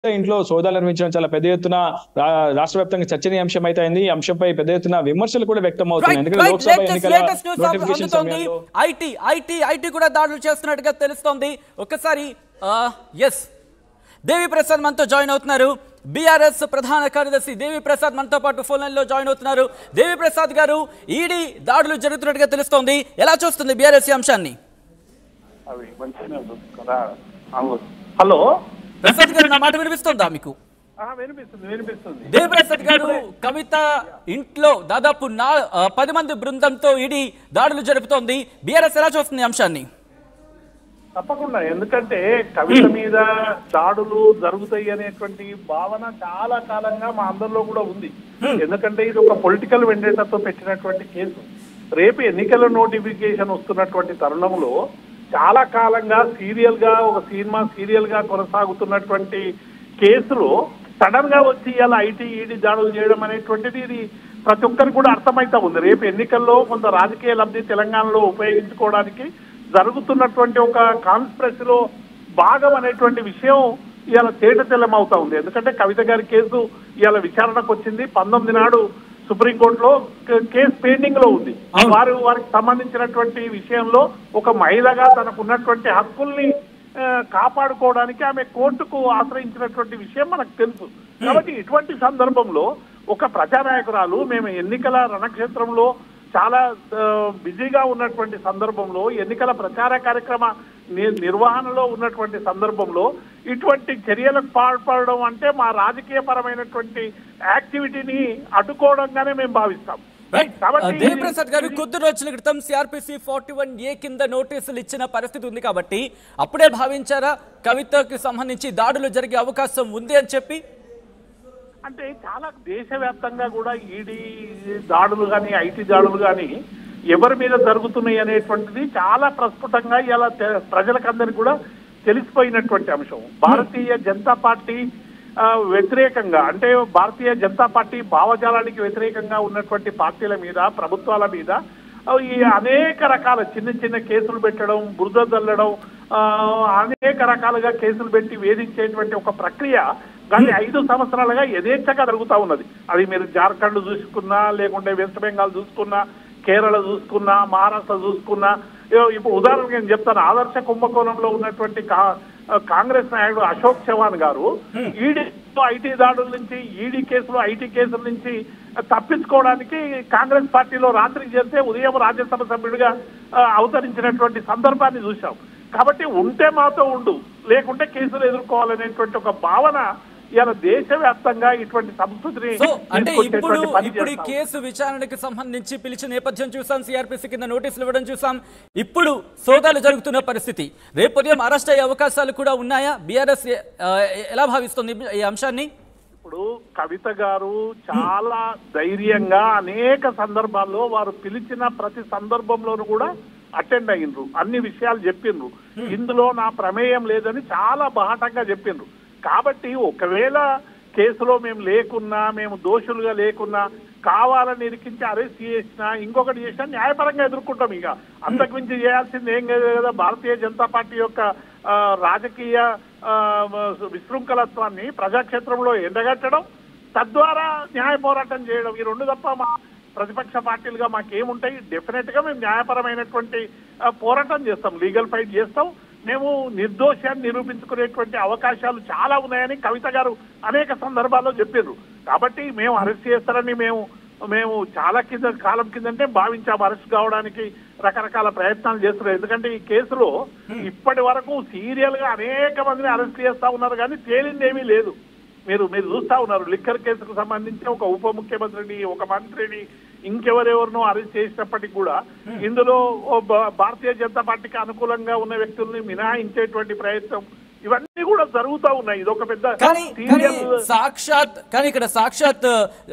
ఇంట్లో సోదాలు నిర్మించడం చాలా పెద్ద ఎత్తున రా- రాష్ట్ర వ్యాప్తంగా చర్చనీయాంశం అయితే అయింది ఈ అంశంపై పెద్ద ఎత్తున విమర్శలు కూడా వ్యక్తం అవుతున్నాయి రైట్ ఎందుకంటే రైట్ లోక్సభ లేటెస్ట్ ఎన్నికల లేటెస్ట్ న్యూస్ నోటిఫికేషన్ అందుతోంది సమయంలో ఐటీ ఐటీ ఐటీ కూడా దాడులు చేస్తున్నట్టుగా తెలుస్తోంది ఒక్కసారి ఎస్ దేవి ప్రసాద్ మనతో జాయిన్ అవుతున్నారు బీఆర్ఎస్ ప్రధాన కార్యదర్శి దేవి ప్రసాద్ మనతో పాటు ఫోన్ లైన్ లో జాయిన్ అవుతున్నారు దేవి ప్రసాద్ గారు ఈడీ దాడులు జరుగుతున్నట్టుగా తెలుస్తోంది ఎలా చూస్తుంది బీఆర్ఎస్ ఈ అంశాన్ని అవి మంచిగానే ఉంటుంది కదా అవును. హలో ప్రసాద్ గారు నా మాట వినిపిస్తోందా మీకు ఆ, వినిపిస్తుంది వినిపిస్తుంది దేవి ప్రసాద్ గారు కవిత ఇంట్లో దాదాపు నా ఆ, పది మంది బృందంతో ఈడీ దాడులు జరుపుతోంది బీఆర్ఎస్ ఎలా చూస్తుంది ఈ అంశాన్ని తప్పకుండా ఎందుకంటే కవిత మీద దాడులు జరుగుతాయి అనేటువంటి భావన చాలా కాలంగా మా అందరిలో కూడా ఉంది ఎందుకంటే ఇది ఒక పొలిటికల్ వెండేటతో పెట్టినటువంటి కేసు రేపు ఎన్నికల నోటిఫికేషన్ వస్తున్నటువంటి తరుణంలో చాలా కాలంగా సీరియల్ గా ఒక సినిమా సీరియల్ గా కొనసాగుతున్నటువంటి కేసులో సడన్ గా వచ్చి ఇలా ఐటీ ఈడీ దాడులు చేయడం అనేటువంటిది ఇది ప్రతి ఒక్కరికి కూడా అర్థమైతా ఉంది రేపు ఎన్నికల్లో కొంత రాజకీయ లబ్ధి తెలంగాణలో ఉపయోగించుకోవడానికి జరుగుతున్నటువంటి ఒక కాన్స్పిరసీలో భాగం అనేటువంటి విషయం ఇవాళ తేట తెల్లం అవుతా ఉంది ఎందుకంటే కవిత గారి కేసు ఇవాళ విచారణకు వచ్చింది పంతొమ్మిది నాడు సుప్రీంకోర్టులో కే- కేసు పెండింగ్ లో ఉంది అవును. వారు వారికి సంబంధించినటువంటి విషయంలో ఒక మహిళగా తనకు ఉన్నటువంటి హక్కుల్ని ఆ, కాపాడుకోవడానికి ఆమె కోర్టుకు ఆశ్రయించినటువంటి విషయం మనకు తెలుసు కాబట్టి ఇటువంటి సందర్భంలో ఒక ప్రజానాయకురాలు మేము ఎన్నికల రణక్షేత్రంలో చాలా ఆ, బిజీగా ఉన్నటువంటి సందర్భంలో ఎన్నికల ప్రచార కార్యక్రమ ని- నిర్వహణలో ఉన్నటువంటి సందర్భంలో ఇటువంటి చర్యలకు పాల్పడడం అంటే మా రాజకీయ పరమైనటువంటి యాక్టివిటీని అడ్డుకోవడంగానే మేము భావిస్తాం రైట్ కాబట్టి దేవప్రసాద్ గారు కొద్ది రోజుల క్రితం సిఆర్పిసి ఫార్టీ వన్ ఏ కింద నోటీసులు ఇచ్చిన పరిస్థితి ఉంది కాబట్టి అప్పుడే భావించారా కవితకి సంబంధించి దాడులు జరిగే అవకాశం ఉంది అని చెప్పి అంటే చాలా దేశవ్యాప్తంగా కూడా ఈడీ దాడులు కానీ ఐటీ దాడులు కానీ ఎవరి మీద జరుగుతున్నాయి అనేటువంటిది చాలా ప్రస్ఫుటంగా ఇలా ప్రజలకందరికి కూడా తెలిసిపోయినటువంటి అంశం భారతీయ జనతా పార్టీ ఆ, వ్యతిరేకంగా అంటే భారతీయ జనతా పార్టీ భావజాలానికి వ్యతిరేకంగా ఉన్నటువంటి పార్టీల మీద ప్రభుత్వాల మీద ఆ, ఈ అనేక రకాల చిన్న చిన్న కేసులు పెట్టడం బురద చల్లడం ఆ, అనేక రకాలుగా కేసులు పెట్టి వేధించేటువంటి ఒక ప్రక్రియ కానీ ఐదు సంవత్సరాలుగా యథేచ్ఛగా జరుగుతా ఉన్నది అది మీరు జార్ఖండ్ చూసుకున్నా లేకుంటే వెస్ట్ బెంగాల్ చూసుకున్నా కేరళ చూసుకున్నా మహారాష్ట్ర చూసుకున్నా ఏ- ఇప్పుడు ఉదాహరణకు నేను చెప్తాను ఆదర్శ కుంభకోణంలో ఉన్నటువంటి కా- కాంగ్రెస్ నాయకుడు అశోక్ చవాన్ గారు ఈడీ ఐటీ దాడుల నుంచి ఈడీ కేసులు ఐటీ కేసుల నుంచి తప్పించుకోవడానికి కాంగ్రెస్ పార్టీలో రాత్రికి చేస్తే ఉదయం రాజ్యసభ సభ్యుడిగా ఆ, అవతరించినటువంటి సందర్భాన్ని చూశాం కాబట్టి ఉంటే మాతో ఉండు లేకుంటే కేసులు ఎదుర్కోవాలనేటువంటి ఒక భావన ఇవాళ దేశవ్యాప్తంగా ఇటువంటి సంస్కృతిని సో అంటే ఇప్పుడు తీసుకొచ్చేటువంటి పని ఇప్పుడు ఈ చేస్తాం. కేసు విచారణకి సంబంధించి పిలిచిన నేపథ్యం చూసాం సిఆర్పిసి కింద నోటీసులు ఇవ్వడం చూసాం ఇప్పుడు సోదాలు జరుగుతున్న పరిస్థితి రేపు ఉదయం అరెస్ట్ అయ్యే అవకాశాలు కూడా ఉన్నాయా బీఆర్ఎస్ ఎలా భావిస్తుంది ఈ అంశాన్ని ఇప్పుడు కవిత గారు చాలా ధైర్యంగా అనేక సందర్భాల్లో వారు పిలిచిన ప్రతి సందర్భంలోనూ కూడా అటెండ్ అయ్యిండ్రు అన్ని విషయాలు చెప్పిండ్రు ఇందులో నా ప్రమేయం లేదని చాలా బాహటంగా చెప్పిండ్రు కాబట్టి ఒకవేళ కేసులో మేము లేకున్నా మేము దోషులుగా లేకున్నా కావాలని ఇరికించి అరెస్ట్ చేసినా ఇంకొకటి చేసినా న్యాయపరంగా ఎదుర్కొంటాం ఇక అంతకు మించి చేయాల్సింది ఏం లేదు కదా భారతీయ జనతా పార్టీ యొక్క ఆ, రాజకీయ ఆ, విశృంఖలత్వాన్ని ప్రజాక్షేత్రంలో ఎండగట్టడం తద్వారా న్యాయ పోరాటం చేయడం ఈ రెండు తప్ప మా ప్రతిపక్ష పార్టీలుగా మాకేముంటాయి డెఫినెట్ గా మేము న్యాయపరమైనటువంటి ఆ, పోరాటం చేస్తాం లీగల్ ఫైట్ చేస్తాం మేము నిర్దోషాన్ని నిరూపించుకునేటువంటి అవకాశాలు చాలా ఉన్నాయని కవిత గారు అనేక సందర్భాల్లో చెప్పారు కాబట్టి మేము అరెస్ట్ చేస్తారని మేము మేము చాలా కింద కాలం కిందంటే భావించాము అరెస్ట్ కావడానికి రకరకాల ప్రయత్నాలు చేస్తున్నారు ఎందుకంటే ఈ కేసులో ఇప్పటి వరకు సీరియల్ గా అనేక మందిని అరెస్ట్ చేస్తా ఉన్నారు కానీ తేలింది ఏమీ లేదు మీరు మీరు చూస్తా ఉన్నారు లిక్కర్ కేసుకు సంబంధించి ఒక ఉప ముఖ్యమంత్రిని ఒక మంత్రిని ఇంకెవరెవరినో అరెస్ట్ చేసినప్పటికీ కూడా ఇందులో ఓ భా- భారతీయ జనతా పార్టీకి అనుకూలంగా ఉన్న వ్యక్తుల్ని మినహాయించేటువంటి ప్రయత్నం ఇవన్నీ కూడా జరుగుతూ ఉన్నాయి ఇది ఒక పెద్ద కానీ కానీ serial- సాక్షాత్ కానీ ఇక్కడ సాక్షాత్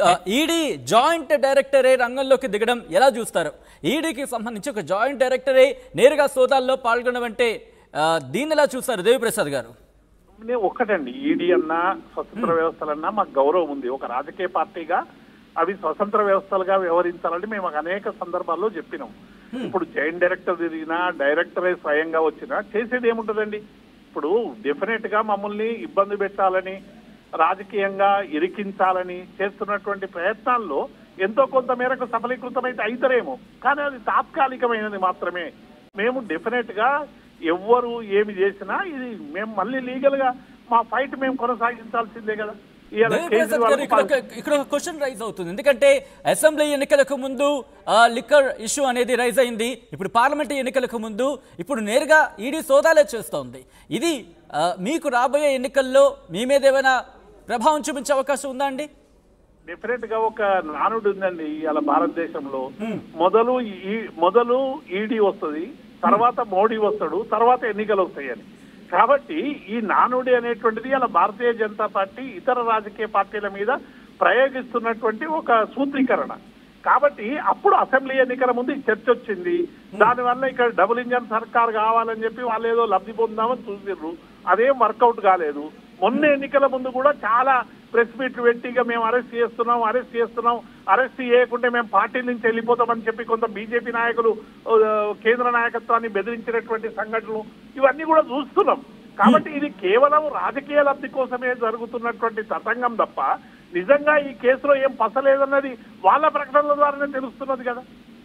ఈడీ జాయింట్ డైరెక్టరే రంగంలోకి దిగడం ఎలా చూస్తారు ఈడీకి సంబంధించి ఒక జాయింట్ డైరెక్టరే నేరుగా సోదాల్లో పాల్గొనడం అంటే ఆ, దీన్ని ఎలా చూస్తారు దేవిప్రసాద్ గారు నేను ఒక్కటండి ఈడీ అన్నా స్వతంత్ర వ్యవస్థలన్నా మాకు గౌరవం ఉంది ఒక రాజకీయ పార్టీగా అవి స్వతంత్ర వ్యవస్థలుగా వ్యవహరించాలని మేము అనేక సందర్భాల్లో చెప్పినాం ఇప్పుడు జాయింట్ డైరెక్టర్ తిరిగినా డైరెక్టరే స్వయంగా వచ్చినా చేసేది ఏముంటదండి ఇప్పుడు డెఫినెట్ గా మమ్మల్ని ఇబ్బంది పెట్టాలని రాజకీయంగా ఇరికించాలని చేస్తున్నటువంటి ప్రయత్నాల్లో ఎంతో కొంత మేరకు సఫలీకృతమైతే అయితరేమో కానీ అది తాత్కాలికమైనది మాత్రమే మేము డెఫినెట్ గా ఎవ్వరు ఏమి చేసినా ఇది మేము మళ్ళీ లీగల్ గా మా ఫైట్ మేము కొనసాగించాల్సిందే కదా ఇవాళ దేవి ప్రసాద్ కేజ్రీవాల్ గారు ఇక్కడ ఒక- ఇక్కడ ఒక క్వశ్చన్ రైజ్ అవుతుంది ఎందుకంటే అసెంబ్లీ ఎన్నికలకు ముందు లిక్కర్ ఇష్యూ అనేది రైజ్ అయింది ఇప్పుడు పార్లమెంట్ ఎన్నికలకు ముందు ఇప్పుడు నేరుగా ఈడీ సోదాలే చేస్తోంది ఇది ఆ, మీకు రాబోయే ఎన్నికల్లో మీ మీద ఏమైనా ప్రభావం చూపించే అవకాశం ఉందా అండి డెఫినెట్ గా ఒక నానుడు ఉందండి ఇవాళ భారతదేశంలో మొదలు ఈ మొదలు ఈడీ వస్తుంది తర్వాత మోడీ వస్తాడు తర్వాత ఎన్నికలు వస్తాయని కాబట్టి ఈ నానుడి అనేటువంటిది ఇలా భారతీయ జనతా పార్టీ ఇతర రాజకీయ పార్టీల మీద ప్రయోగిస్తున్నటువంటి ఒక సూత్రీకరణ కాబట్టి అప్పుడు అసెంబ్లీ ఎన్నికల ముందు ఈ చర్చ వచ్చింది దానివల్ల ఇక్కడ డబుల్ ఇంజన్ సర్కార్ కావాలని చెప్పి వాళ్ళు ఏదో లబ్ధి పొందామని చూసిర్రు అదేం వర్కౌట్ కాలేదు మొన్న ఎన్నికల ముందు కూడా చాలా ప్రెస్ మీట్లు పెట్టి ఇక మేము అరెస్ట్ చేస్తున్నాం అరెస్ట్ చేస్తున్నాం అరెస్ట్ చేయకుంటే మేము పార్టీ నుంచి వెళ్ళిపోతామని చెప్పి కొంత బీజేపీ నాయకులు ఆ, కేంద్ర నాయకత్వాన్ని బెదిరించినటువంటి సంఘటనలు ఇవన్నీ కూడా చూస్తున్నాం కాబట్టి ఇది కేవలం రాజకీయ లబ్ధి కోసమే జరుగుతున్నటువంటి తతంగం తప్ప నిజంగా ఈ కేసులో ఏం పసలేదన్నది వాళ్ళ ప్రకటనల ద్వారానే తెలుస్తున్నది కదా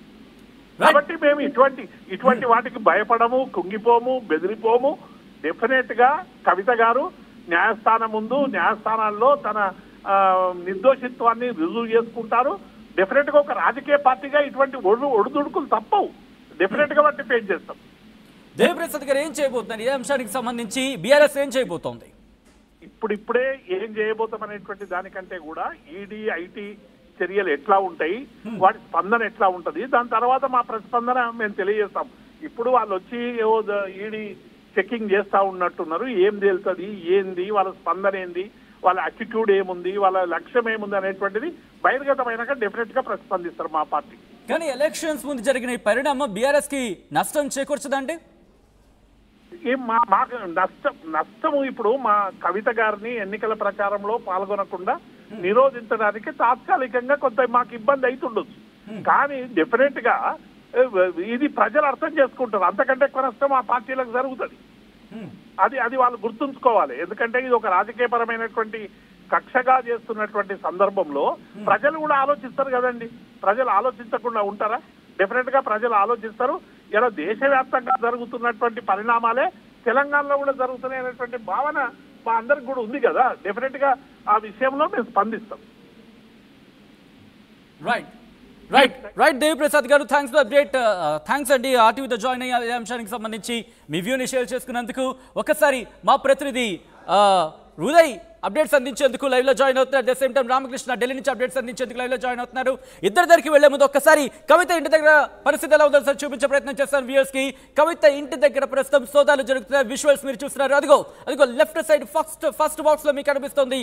కాబట్టి మేము ఇటువంటి ఇటువంటి వాటికి భయపడము కుంగిపోము బెదిరిపోము డెఫినెట్ గా కవిత గారు న్యాయస్థానం ముందు న్యాయస్థానాల్లో తన ఆ, నిర్దోషిత్వాన్ని రుజువు చేసుకుంటారు డెఫినెట్ గా ఒక రాజకీయ పార్టీగా ఇటువంటి ఒడు ఒడిదుడుకులు తప్పవు డెఫినెట్ గా వాటిని ఫేస్ చేస్తాం దేవి ప్రసాద్ గారు ఏం చేయబోతున్నారు ఈ అంశానికి సంబంధించి బీఆర్ఎస్ ఏం చేయబోతోంది ఇప్పుడు ఇప్పుడే ఏం చేయబోతాం అనేటువంటి దానికంటే కూడా ఈడీ ఐటీ చర్యలు ఎట్లా ఉంటాయి వాటి స్పందన ఎట్లా ఉంటది దాని తర్వాత మా ప్రతిస్పందన మేము తెలియజేస్తాం ఇప్పుడు వాళ్ళు వచ్చి ఏవో ఈడీ చెకింగ్ చేస్తా ఉన్నట్టున్నారు ఏం తేలుతుంది ఏంది వాళ్ళ స్పందన ఏంది వాళ్ళ అటిట్యూడ్ ఏముంది వాళ్ళ లక్ష్యం ఏముంది అనేటువంటిది బహిర్గతమైనాక డెఫినెట్ గా ప్రతిస్పందిస్తారు మా పార్టీ కానీ ఎలక్షన్స్ ముందు జరిగిన ఈ పరిణామం బీఆర్ఎస్ కి నష్టం చేకూర్చదండి ఏం మా మాకు నష్టం నష్టము ఇప్పుడు మా కవిత గారిని ఎన్నికల ప్రచారంలో పాల్గొనకుండా నిరోధించడానికి తాత్కాలికంగా కొంత మాకు ఇబ్బంది అవుతుండొచ్చు కానీ డెఫినెట్ గా ఏ, ఇది ప్రజలు అర్థం చేసుకుంటారు అంతకంటే ఎక్కువ నష్టం ఆ పార్టీలకు జరుగుతుంది అది అది వాళ్ళు గుర్తుంచుకోవాలి ఎందుకంటే ఇది ఒక రాజకీయపరమైనటువంటి కక్షగా చేస్తున్నటువంటి సందర్భంలో ప్రజలు కూడా ఆలోచిస్తారు కదండి ప్రజలు ఆలోచించకుండా ఉంటారా డెఫినెట్ గా ప్రజలు ఆలోచిస్తారు ఇలా దేశవ్యాప్తంగా జరుగుతున్నటువంటి పరిణామాలే తెలంగాణలో కూడా జరుగుతున్నాయి అనేటువంటి భావన మా అందరికి కూడా ఉంది కదా డెఫినెట్ గా ఆ విషయంలో మేము స్పందిస్తాం right right right Devi Prasad గారు థ్యాంక్స్ ఫర్ అప్డేట్ థ్యాంక్స్ అండి ఆర్టీవీతో జాయిన్ అయ్యే ఈ అంశానికి సంబంధించి మీ వ్యూని షేర్ చేసుకున్నందుకు ఒకసారి మా ప్రతినిధి ఆ, ఉదయ్ అప్డేట్స్ అందించేందుకు లైవ్ లో జాయిన్ అవుతున్నారు at the same time Ramakrishna Delhi నుంచి అప్డేట్స్ అందించేందుకు లైవ్ లో జాయిన్ అవుతున్నారు ఇద్దరి దగ్గరికి వెళ్లే ముందు ఒక్కసారి కవిత ఇంటి దగ్గర పరిస్థితి ఎలా ఉందో సార్ చూపించే ప్రయత్నం చేస్తాను వ్యూయర్స్ కి కవిత ఇంటి దగ్గర ప్రస్తుతం సోదాలు జరుగుతున్నాయి విజువల్స్ మీరు చూస్తున్నారు అదిగో అదిగో left side first first box లో మీకు కనిపిస్తుంది